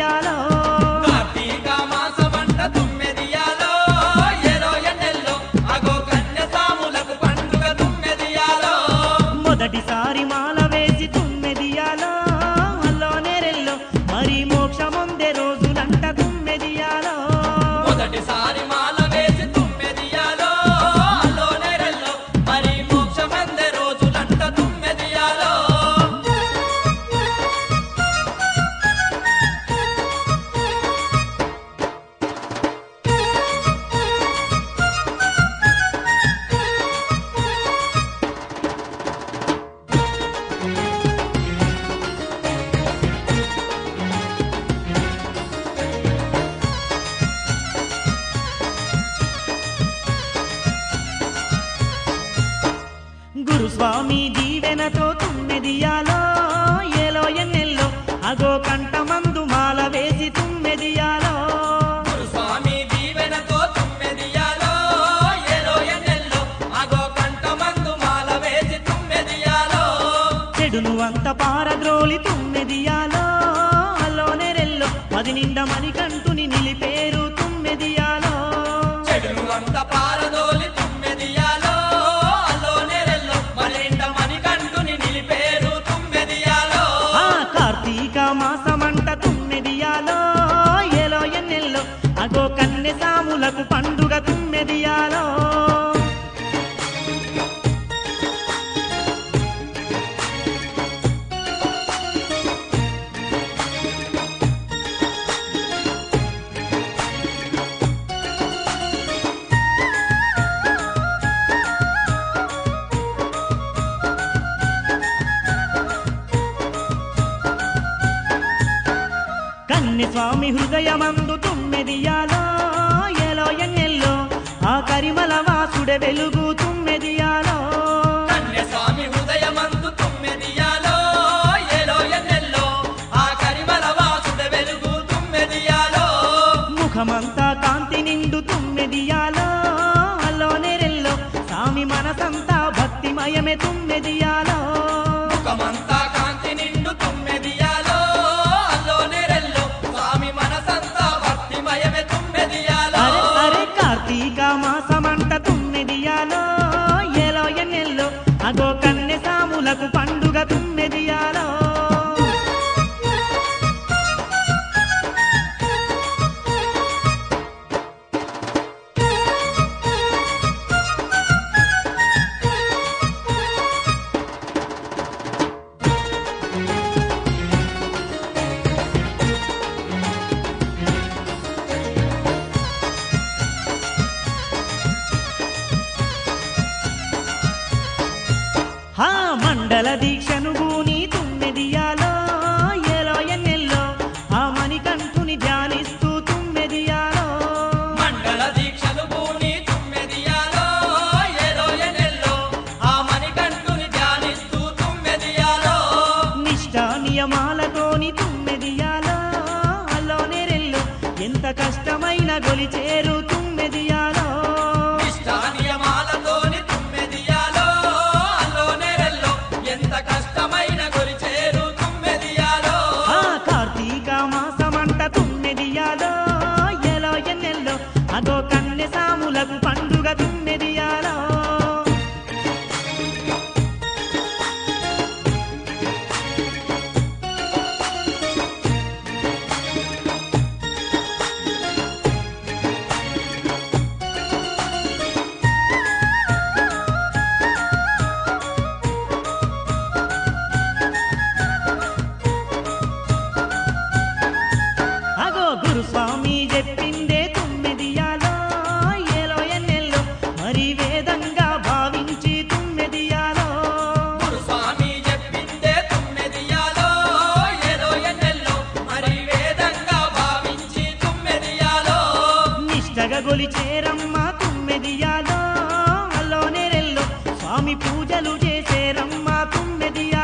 తుమ్మెదియాలో కార్తీక మాసమంట తుమ్మెదియాలో ఏలో ఎన్నెల్లో అగో కన్య సాములకు పండుగ తుమ్మెదియాలో మొదటిసారి మాల వేసి తుమ్మెదియాలో అల్లో నెరెల్లో మరి మోక్షముందే రోజులంట తుమ్మెదియాలో మొదటిసారి మాల వేసి తుమ్మెదియాలో అల్లో నెరెల్లో మరి మోక్షమందే రోజులంట తుమ్మెదియాలో గురుస్వామి దీవెనతో తుమ్మెదియాలో ఏలో ఎన్నెల్లో అగో కంఠమందు మాల వేసి తుమ్మెదియాలో స్వామి దీవెనతో తుమ్మెదియాలో ఏలో ఎన్నెల్లో అగో కంఠమందు మాల వేసి తుమ్మెదియాలో చెడును అంత పారద్రోలి తుమ్మెదియాలో అల్లో నెరెల్లో పది నిండా మణికంఠుని నిలిపేరు తుమ్మెదియాలో చెడును అంత పారదోలి తుమ్మెదియాలో అల్లో నెరెల్లో మరింత మణికంఠుని నిలిపేరు తుమ్మెదియాలో ఆ కార్తీక మాసమంట తుమ్మెదియాలో ఏలో ఎన్నెల్లో అగో కన్నె సాములకు పండుగ తుమ్మెదియాలో కన్నె స్వామి హృదయమందు తుమ్మెదియాలో ఏలో ఎన్నెల్లో ఆ కరిమల వాసుడే వెలుగు తుమ్మెదియాలో కన్య స్వామి హృదయమందు తుమ్మెదియాలో ఏలో ఎన్నెల్లో ఆ కరిమల వాసుడ వెలుగు తుమ్మెదియాలో ముఖమంతా కాంతి నిండు తుమ్మెదియాలో అల్లో నెరెల్లో స్వామి మనసంతా భక్తిమయమే తుమ్మెదియాలో ముఖమంతా కాంతి నిండు తుమ్మెదియాలో అల్లో నెరెల్లో స్వామి మనసంతా భక్తిమయమే తుమ్మెదియాలో అరే అరే కార్తీక మాసమంట తుమ్మెదియాలో ఏలో ఎన్నెల్లో అగో కన్నె సాములకు పండుగ తుమ్మెదియాలో హా మండల దీక్షను గూని తుమ్మెదియాలో ఏలో ఎన్నెల్లో ఆ మణికంఠుని ధ్యానిస్తూ తుమ్మెదియాలో మండల దీక్షలు పూని తుమ్మెదియాలో ఏలో ఎన్నెల్లో ఆ మణికంఠుని ధ్యానిస్తూ తుమ్మెదియాలో నిష్ఠ నియమాలతోని తుమ్మెదియాలో అల్లో నెరెల్లో ఎంత కష్టమైన గొలిచేరు తుమ్మెదియాలో నియమాలతోని తుమ్మెదియాలో అల్లో నెరెల్లో ఎంత కష్టమైన గొలిచేరు తుమ్మెదియాలో ఆ కార్తీక మాసమంట తుమ్మెదియాలో ఎలో ఎన్నెల్లో అగో కన్నె సాములకు పండుగ తుమ్మెదియాలో అగో గురుస్వామి చెప్పిందే తుమ్మెదియాలో ఏలో ఎన్నెల్లో మరి వేదంగా భావించి తుమ్మెదియాలో స్వామి చెప్పిందే తుమ్మెదియాలో ఏదో ఎన్నెల్లో మరి వేదంగా భావించి తుమ్మెదియాలో నిష్టగా గొలిచేరమ్మ తుమ్మెదియాలో అల్లో నెరెల్లో స్వామి పూజలు చేసేరమ్మ తుమ్మెదియాలో